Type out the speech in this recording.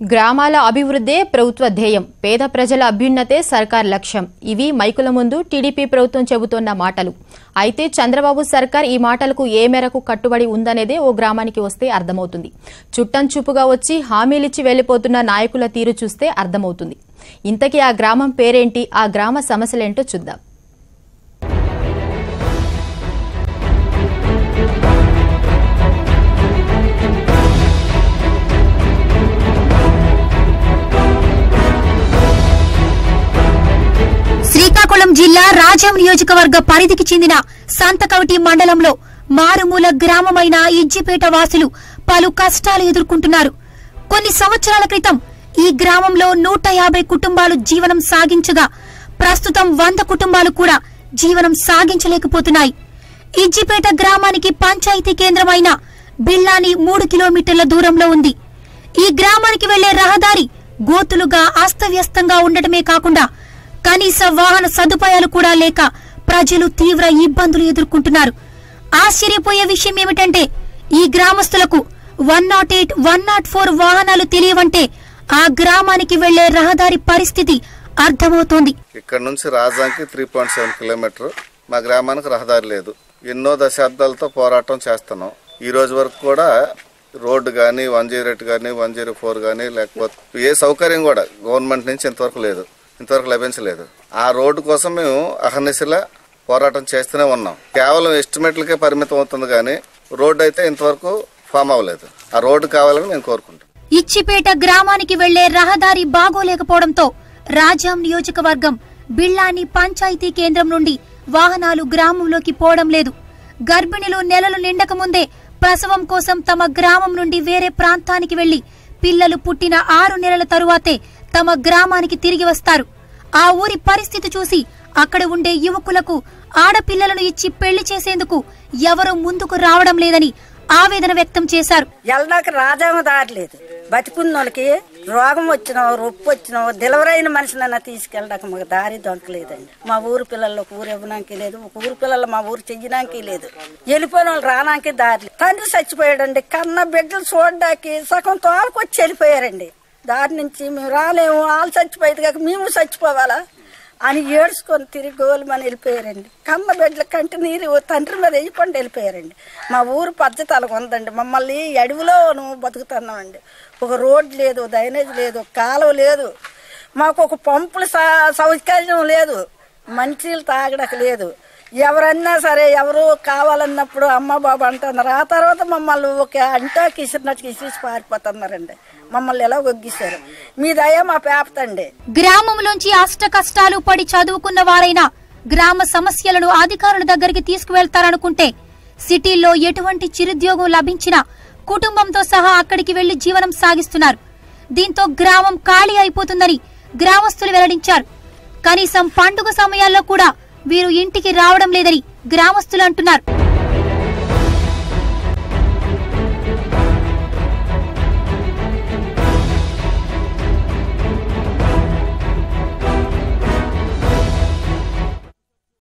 గ్రామాల అభివృద్ధే ప్రభుత్వ ధ్యేయం పేద ప్రజల అభ్యున్నతే సర్కార్ లక్ష్యం ఇవి మైకుల ముందు టీడీపీ ప్రభుత్వం చెబుతోన్న మాటలు అయితే చంద్రబాబు సర్కార్ ఈ మాటలకు ఏ మేరకు కట్టుబడి ఉందనేదే ఓ గ్రామానికి వస్తే అర్థమవుతుంది చుట్టం చూపుగా వచ్చి హామీలిచ్చి వెళ్లిపోతున్న నాయకుల తీరు చూస్తే అర్థమవుతుంది ఇంతకీ ఆ గ్రామం పేరేంటి ఆ గ్రామ సమస్యలేంటో చూద్దాం శ్రీకాకుళం జిల్లా రాజం నియోజకవర్గ పరిధికి చెందిన సంతకవటి మండలంలో మారుమూల గ్రామమైన ఇజ్జిపేట వాసులు పలు కష్టాలు ఎదుర్కొంటున్నారు కొన్ని సంవత్సరాల క్రితం ఈ గ్రామంలో నూట యాభై కుటుంబాలు జీవనం సాగించగా ప్రస్తుతం వంద కుటుంబాలు కూడా జీవనం సాగించలేకపోతున్నాయి ఇజ్జిపేట గ్రామానికి పంచాయతీ కేంద్రమైన బిల్లాని మూడు కిలోమీటర్ల దూరంలో ఉంది ఈ గ్రామానికి వెళ్లే రహదారి గోతులుగా అస్తవ్యస్తంగా ఉండటమే కాకుండా కనీస వాహన సదుపాయాలు కూడా లేక ప్రజలు తీవ్ర ఇబ్బందులు ఎదుర్కొంటున్నారు ఆశ్చర్యపోయే విషయం ఏమిటంటే ఈ గ్రామస్తులకు one nought eight one nought four వాహనాలు తెలియవంటే ఆ గ్రామానికి వెళ్లే రహదారి పరిస్థితి అర్థమవుతోంది ఇక్కడ నుంచి రాజానికి త్రీ పాయింట్ సెవెన్ కిలోమీటర్ మా గ్రామానికి రహదారి లేదు ఎన్నో దశాబ్దాలతో పోరాటం చేస్తున్నాం ఈ రోజు వరకు కూడా రోడ్డు కానీ వన్ జీరో ఎయిట్ కానీ వన్ జీరో ఫోర్ కానీ లేకపోతే ఏ సౌకర్యం కూడా గవర్నమెంట్ నుంచి ఇంతవరకు లేదు ఇంతవరకు లభించలేదు ఆ రోడ్డు కోసం మేము అహర్నిశలా పోరాటం చేస్తూనే ఉన్నాం కేవలం ఎస్టిమేట్లకే పరిమితం అవుతుంది కానీ రోడ్డు అయితే ఇంతవరకు ఫామ్ అవ్వలేదు ఆ రోడ్డు కావాలని మేము కోరుకుంటాం ఇచ్చిపేట గ్రామానికి వెళ్లే రహదారి బాగోలేకపోవడంతో రాజాం నియోజకవర్గం బిళ్ళాని పంచాయతీ కేంద్రం నుండి వాహనాలు గ్రామంలోకి పోవడం లేదు గర్భిణులు నెలలు నిండక ముందే ప్రసవం కోసం తమ గ్రామం నుండి వేరే ప్రాంతానికి వెళ్లి పిల్లలు పుట్టిన ఆరు నెలల తరువాతే తమ గ్రామానికి తిరిగి వస్తారు ఆ ఊరి పరిస్థితి చూసి అక్కడ ఉండే యువకులకు ఆడపిల్లలను ఇచ్చి పెళ్లి చేసేందుకు ఎవరూ ముందుకు రావడం లేదని ఆవేదన వ్యక్తం చేశారు వెళ్ళడానికి రాజామ దారి లేదు బతికున్న వాళ్ళకి రోగం వచ్చినా రొప్పు వచ్చినా డెలివరీ అయిన మనిషినన్నా తీసుకెళ్ళడానికి మాకు దారి దొరకలేదండి మా ఊరు పిల్లలు ఒక ఊరు ఇవ్వడానికి లేదు ఒక ఊరు పిల్లలు మా ఊరు చెయ్యడానికి లేదు వెళ్ళిపోయిన వాళ్ళు రావడానికి దారి లేదు. తండ్రి చచ్చిపోయాడండి కన్న బిడ్డలు చూడడానికి సగం తోలకు వచ్చి వెళ్ళిపోయారండి దారి నుంచి మేము రాలేము వాళ్ళు చచ్చిపోయేది కాక మేము చచ్చిపోవాలా అని ఏడ్చుకొని తిరిగి గోలుమని వెళ్ళిపోయారండి కన్న బిడ్డల కంటి నీరు తండ్రి మీద వేయకుండా వెళ్ళిపోయారండి మా ఊరు పద్ధతి అలాగ ఉందండి మమ్మల్ని ఈ అడవిలో నువ్వు బతుకుతున్నామండి ఒక రోడ్ లేదు డ్రైనేజ్ లేదు కాలువ లేదు మాకు ఒక పంపుల స- సౌకర్యం లేదు మంచినీళ్ళు తాగడానికి లేదు ఎవరన్నా సరే ఎవరు కావాలన్నప్పుడు అమ్మ బాబు అంటున్నారు ఆ తర్వాత మమ్మల్ని ఒక అంటా కిసిరినట్టు కిసిరిసి పారిపోతున్నారండి మమ్మల్ని ఎలా ఒగ్గిస్తారు మీ దయ మా పేపతండి గ్రామంలోంచి అష్ట కష్టాలు పడి చదువుకున్న వారైనా గ్రామ సమస్యలను అధికారుల దగ్గరికి తీసుకువెళ్తారనుకుంటే సిటీల్లో ఎటువంటి చిరుద్యోగం లభించినా కుటుంబంతో సహా అక్కడికి వెళ్లి జీవనం సాగిస్తున్నారు దీంతో గ్రామం ఖాళీ అయిపోతుందని గ్రామస్తులు వెల్లడించారు కనీసం పండుగ సమయాల్లో కూడా వీరు ఇంటికి రావడం లేదని గ్రామస్తులు అంటున్నారు